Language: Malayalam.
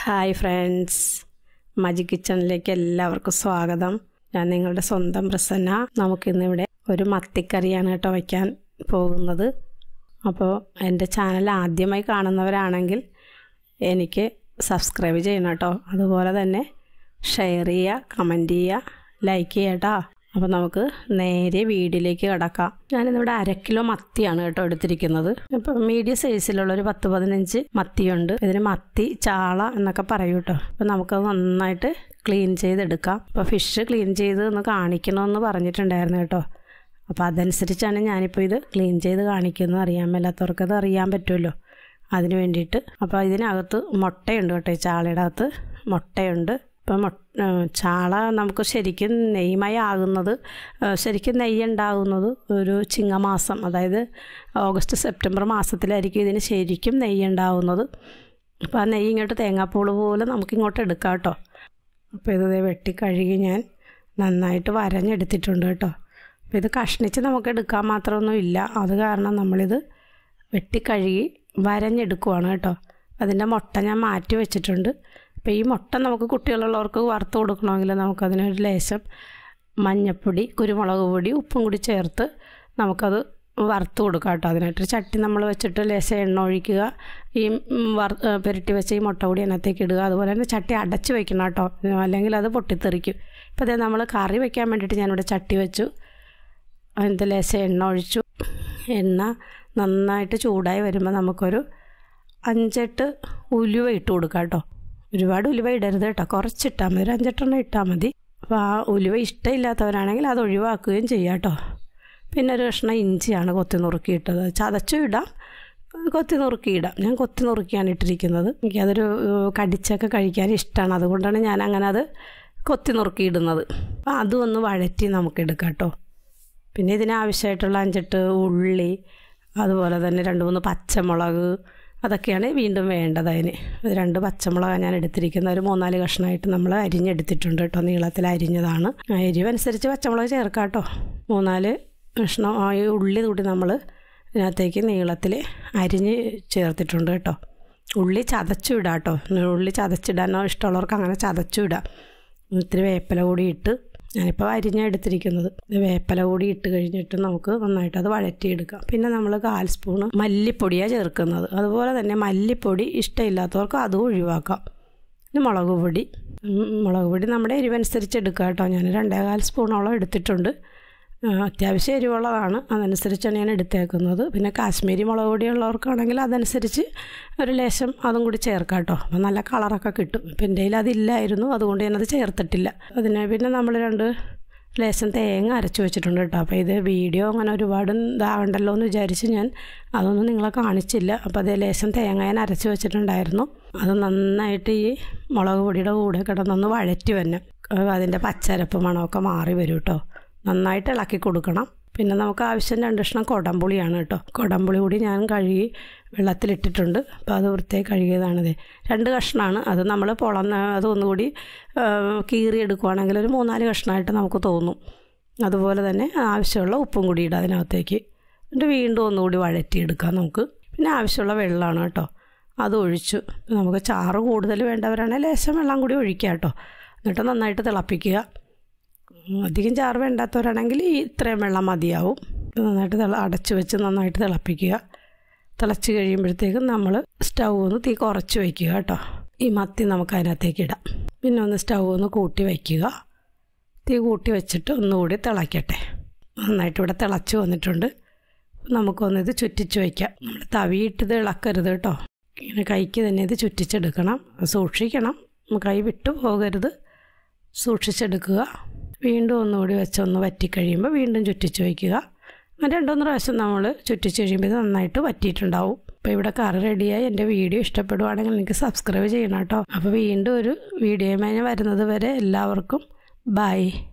ഹായ് ഫ്രണ്ട്സ് മജി കിച്ചണിലേക്ക് എല്ലാവർക്കും സ്വാഗതം ഞാൻ നിങ്ങളുടെ സ്വന്തം പ്രസന്ന നമുക്കിന്നിവിടെ ഒരു മത്തിക്കറിയാണ് കേട്ടോ വയ്ക്കാൻ പോകുന്നത് അപ്പോൾ എൻ്റെ ചാനൽ ആദ്യമായി കാണുന്നവരാണെങ്കിൽ എനിക്ക് സബ്സ്ക്രൈബ് ചെയ്യണം കേട്ടോ അതുപോലെ തന്നെ ഷെയർ ചെയ്യുക കമൻറ്റ് ചെയ്യുക ലൈക്ക് ചെയ്യുക കേട്ടോ അപ്പോൾ നമുക്ക് നേരെ വീഡിയോയിലേക്ക് കിടക്കാം ഞാനിന്നിവിടെ അര കിലോ മത്തിയാണ് കേട്ടോ എടുത്തിരിക്കുന്നത് ഇപ്പം മീഡിയം സൈസിലുള്ള ഒരു പത്ത് പതിനഞ്ച് മത്തിയുണ്ട് ഇതിന് മത്തി ചാള എന്നൊക്കെ പറയൂ കേട്ടോ അപ്പം നമുക്കത് നന്നായിട്ട് ക്ലീൻ ചെയ്തെടുക്കാം അപ്പോൾ ഫിഷ് ക്ലീൻ ചെയ്ത് ഒന്ന് കാണിക്കണമെന്ന് പറഞ്ഞിട്ടുണ്ടായിരുന്നു കേട്ടോ അപ്പോൾ അതനുസരിച്ചാണ് ഞാനിപ്പോൾ ഇത് ക്ലീൻ ചെയ്ത് കാണിക്കുന്നത് അറിയാൻ മേലാത്തവർക്ക് അത് അറിയാൻ പറ്റുമല്ലോ അതിന് വേണ്ടിയിട്ട് അപ്പോൾ ഇതിനകത്ത് മുട്ടയുണ്ട് കേട്ടോ ഈ ചാളയുടെ അകത്ത് മുട്ടയുണ്ട് ഇപ്പം മൊ ചാള നമുക്ക് ശരിക്കും നെയ്മയ ആകുന്നത് ശരിക്കും നെയ്യ് ഉണ്ടാകുന്നത് ഒരു ചിങ്ങമാസം അതായത് ഓഗസ്റ്റ് സെപ്റ്റംബർ മാസത്തിലായിരിക്കും ഇതിന് ശരിക്കും നെയ്യ് ഉണ്ടാകുന്നത് അപ്പോൾ ആ നെയ്യ് ഇങ്ങോട്ട് തേങ്ങാപ്പൂള് പോലെ നമുക്ക് ഇങ്ങോട്ട് എടുക്കാം കേട്ടോ അപ്പോൾ ഇത് വെട്ടി കഴുകി ഞാൻ നന്നായിട്ട് വരഞ്ഞെടുത്തിട്ടുണ്ട് കേട്ടോ അപ്പോൾ ഇത് കഷ്ണിച്ച് നമുക്ക് എടുക്കാൻ മാത്രമൊന്നും ഇല്ല അത് കാരണം നമ്മളിത് വെട്ടി കഴുകി വരഞ്ഞെടുക്കുവാണ് കേട്ടോ അതിൻ്റെ മുട്ട ഞാൻ മാറ്റി വെച്ചിട്ടുണ്ട് അപ്പോൾ ഈ മുട്ട നമുക്ക് കുട്ടികളുള്ളവർക്ക് വറുത്ത് കൊടുക്കണമെങ്കിൽ നമുക്കതിനൊരു ലേശം മഞ്ഞൾപ്പൊടി കുരുമുളക് പൊടി ഉപ്പും കൂടി ചേർത്ത് നമുക്കത് വറുത്ത് കൊടുക്കാം കേട്ടോ അതിനായിട്ടൊരു ചട്ടി നമ്മൾ വെച്ചിട്ട് ലേശം എണ്ണ ഒഴിക്കുക ഈ വർ പുരട്ടി വെച്ച ഈ മുട്ട കൂടി അതിനകത്തേക്ക് ഇടുക അതുപോലെ തന്നെ ചട്ടി അടച്ച് വെക്കണം കേട്ടോ അല്ലെങ്കിൽ അത് പൊട്ടിത്തെറിക്കും ഇപ്പോൾ അതേ നമ്മൾ കറി വെക്കാൻ വേണ്ടിയിട്ട് ഞാനിവിടെ ചട്ടി വെച്ചു അതിൻ്റെ ലേശം എണ്ണ ഒഴിച്ചു എണ്ണ നന്നായിട്ട് ചൂടായി വരുമ്പോൾ നമുക്കൊരു അഞ്ചെട്ട് ഉലുവ ഇട്ട് കൊടുക്കാം കേട്ടോ ഒരുപാട് ഉലുവ ഇടരുത് കേട്ടോ കുറച്ചിട്ടാൽ മതി ഒരു അഞ്ചെട്ടെണ്ണം ഇട്ടാൽ മതി അപ്പോൾ ആ ഉലുവ ഇഷ്ടമില്ലാത്തവരാണെങ്കിൽ അത് ഒഴിവാക്കുകയും ചെയ്യാം കേട്ടോ പിന്നെ ഒരു കഷ്ണം ഇഞ്ചിയാണ് കൊത്തി നുറുക്കിയിട്ടത് ചതച്ചും ഇടാം കൊത്തി നുറുക്കിയിടാം ഞാൻ കൊത്തി നുറുക്കിയാണ് ഇട്ടിരിക്കുന്നത് എനിക്കതൊരു കടിച്ചൊക്കെ കഴിക്കാൻ ഇഷ്ടമാണ് അതുകൊണ്ടാണ് ഞാൻ അങ്ങനെ അത് കൊത്തി നുറുക്കിയിടുന്നത് അപ്പോൾ അതും ഒന്ന് വഴറ്റി നമുക്ക് എടുക്കാം കേട്ടോ പിന്നെ ഇതിനാവശ്യമായിട്ടുള്ള അഞ്ചെട്ട് ഉള്ളി അതുപോലെ തന്നെ രണ്ട് മൂന്ന് പച്ചമുളക് അതൊക്കെയാണ് വീണ്ടും വേണ്ടത് അതിന് രണ്ട് പച്ചമുളക് ഞാൻ എടുത്തിരിക്കുന്ന ഒരു മൂന്നാല് കഷ്ണമായിട്ട് നമ്മൾ അരിഞ്ഞെടുത്തിട്ടുണ്ട് കേട്ടോ നീളത്തിൽ അരിഞ്ഞതാണ് എരിവനുസരിച്ച് പച്ചമുളക് ചേർക്കാം കേട്ടോ മൂന്നാല് കഷ്ണം ആ ഉള്ളി കൂടി നമ്മൾ ഇതിനകത്തേക്ക് നീളത്തിൽ അരിഞ്ഞ് ചേർത്തിട്ടുണ്ട് കേട്ടോ ഉള്ളി ചതച്ചു ഇടാം കേട്ടോ ഉള്ളി ചതച്ചിടാനോ ഇഷ്ടമുള്ളവർക്ക് അങ്ങനെ ചതച്ചു ഇടാം ഇത്തിരി വേപ്പില കൂടി ഇട്ട് ഞാനിപ്പോൾ അരിഞ്ഞാണ് എടുത്തിരിക്കുന്നത് വേപ്പില കൂടി ഇട്ട് കഴിഞ്ഞിട്ട് നമുക്ക് നന്നായിട്ട് അത് വഴറ്റിയെടുക്കാം പിന്നെ നമ്മൾ കാൽ സ്പൂണ് മല്ലിപ്പൊടിയാണ് ചേർക്കുന്നത് അതുപോലെ തന്നെ മല്ലിപ്പൊടി ഇഷ്ടമില്ലാത്തവർക്ക് അതും ഒഴിവാക്കാം പിന്നെ മുളക് പൊടി മുളക് പൊടി നമ്മുടെ എരിവനുസരിച്ച് എടുക്കാം കേട്ടോ ഞാൻ രണ്ടേകാൽ സ്പൂണോളം എടുത്തിട്ടുണ്ട് അത്യാവശ്യം എരിവുള്ളതാണ് അതനുസരിച്ചാണ് ഞാൻ എടുത്തേക്കുന്നത് പിന്നെ കാശ്മീരി മുളക് പൊടി ഉള്ളവർക്കാണെങ്കിൽ അതനുസരിച്ച് ഒരു ലേശം അതും കൂടി ചേർക്കാം കേട്ടോ അപ്പം നല്ല കളറൊക്കെ കിട്ടും ഇപ്പം എൻ്റെ കയ്യിൽ അതില്ലായിരുന്നു അതുകൊണ്ട് ഞാനത് ചേർത്തിട്ടില്ല അതിന് പിന്നെ നമ്മൾ രണ്ട് ലേശം തേങ്ങ അരച്ച് വെച്ചിട്ടുണ്ട് കേട്ടോ അപ്പോൾ ഇത് വീഡിയോ അങ്ങനെ ഒരുപാട് ഇതാകണ്ടല്ലോ എന്ന് വിചാരിച്ച് ഞാൻ അതൊന്നും നിങ്ങളെ കാണിച്ചില്ല അപ്പോൾ അതേ ലേശം തേങ്ങ ഞാൻ അരച്ച് വെച്ചിട്ടുണ്ടായിരുന്നു അത് നന്നായിട്ട് ഈ മുളക് പൊടിയുടെ കൂടെ കിടന്നൊന്ന് വഴറ്റി വന്നെ അതിൻ്റെ പച്ചരപ്പ് മണമൊക്കെ മാറി വരും കേട്ടോ നന്നായിട്ട് ഇളക്കി കൊടുക്കണം പിന്നെ നമുക്ക് ആവശ്യം രണ്ട് കഷ്ണം കൊടംപുളിയാണ് കേട്ടോ കൊടംപുളി കൂടി ഞാൻ കഴുകി വെള്ളത്തിലിട്ടിട്ടുണ്ട് അപ്പോൾ അത് വൃത്തിയായി കഴുകിയതാണിത് രണ്ട് കഷ്ണമാണ് അത് നമ്മൾ പൊളന്ന് അതൊന്നുകൂടി കീറി എടുക്കുവാണെങ്കിൽ ഒരു മൂന്നാല് കഷ്ണമായിട്ട് നമുക്ക് തോന്നും അതുപോലെ തന്നെ ആവശ്യമുള്ള ഉപ്പും കൂടി ഇടുക അതിനകത്തേക്ക് എന്നിട്ട് വീണ്ടും ഒന്നുകൂടി വഴറ്റിയെടുക്കാം നമുക്ക് പിന്നെ ആവശ്യമുള്ള വെള്ളമാണ് കേട്ടോ അത് ഒഴിച്ചു നമുക്ക് ചാറ് കൂടുതൽ വേണ്ടവരാണെങ്കിൽ ലേശം വെള്ളം കൂടി ഒഴിക്കുക കേട്ടോ എന്നിട്ട് നന്നായിട്ട് തിളപ്പിക്കുക അധികം ചാറ് വേണ്ടാത്തവരാണെങ്കിൽ ഈ ഇത്രയും വെള്ളം മതിയാവും നന്നായിട്ട് തിള അടച്ച് വെച്ച് നന്നായിട്ട് തിളപ്പിക്കുക തിളച്ച് കഴിയുമ്പോഴത്തേക്കും നമ്മൾ സ്റ്റൗ ഒന്ന് തീ കുറച്ച് വയ്ക്കുക കേട്ടോ ഈ മത്തി നമുക്ക് അതിനകത്തേക്ക് ഇടാം പിന്നെ ഒന്ന് സ്റ്റൗ ഒന്ന് കൂട്ടി വയ്ക്കുക തീ കൂട്ടി വെച്ചിട്ട് ഒന്നുകൂടി തിളയ്ക്കട്ടെ നന്നായിട്ട് ഇവിടെ തിളച്ച് വന്നിട്ടുണ്ട് നമുക്കൊന്ന് ഇത് ചുറ്റിച്ച് വയ്ക്കാം നമ്മൾ തവിയിട്ടത് ഇളക്കരുത് കേട്ടോ ഇങ്ങനെ കൈക്ക് തന്നെ ഇത് ചുറ്റിച്ചെടുക്കണം സൂക്ഷിക്കണം കൈ വിട്ടു പോകരുത് സൂക്ഷിച്ചെടുക്കുക വീണ്ടും ഒന്നുകൂടി വെച്ച് ഒന്ന് വറ്റിക്കഴിയുമ്പോൾ വീണ്ടും ചുറ്റിച്ച് വയ്ക്കുക രണ്ടൊന്ന് പ്രാവശ്യം നമ്മൾ ചുറ്റിച്ച് കഴിയുമ്പോൾ ഇത് നന്നായിട്ട് വറ്റിയിട്ടുണ്ടാവും അപ്പോൾ ഇവിടെ കറി റെഡിയായി എൻ്റെ വീഡിയോ ഇഷ്ടപ്പെടുവാണെങ്കിൽ എനിക്ക് സബ്സ്ക്രൈബ് ചെയ്യണം കേട്ടോ അപ്പോൾ വീണ്ടും ഒരു വീഡിയോയുമായി വരുന്നത് വരെ എല്ലാവർക്കും ബൈ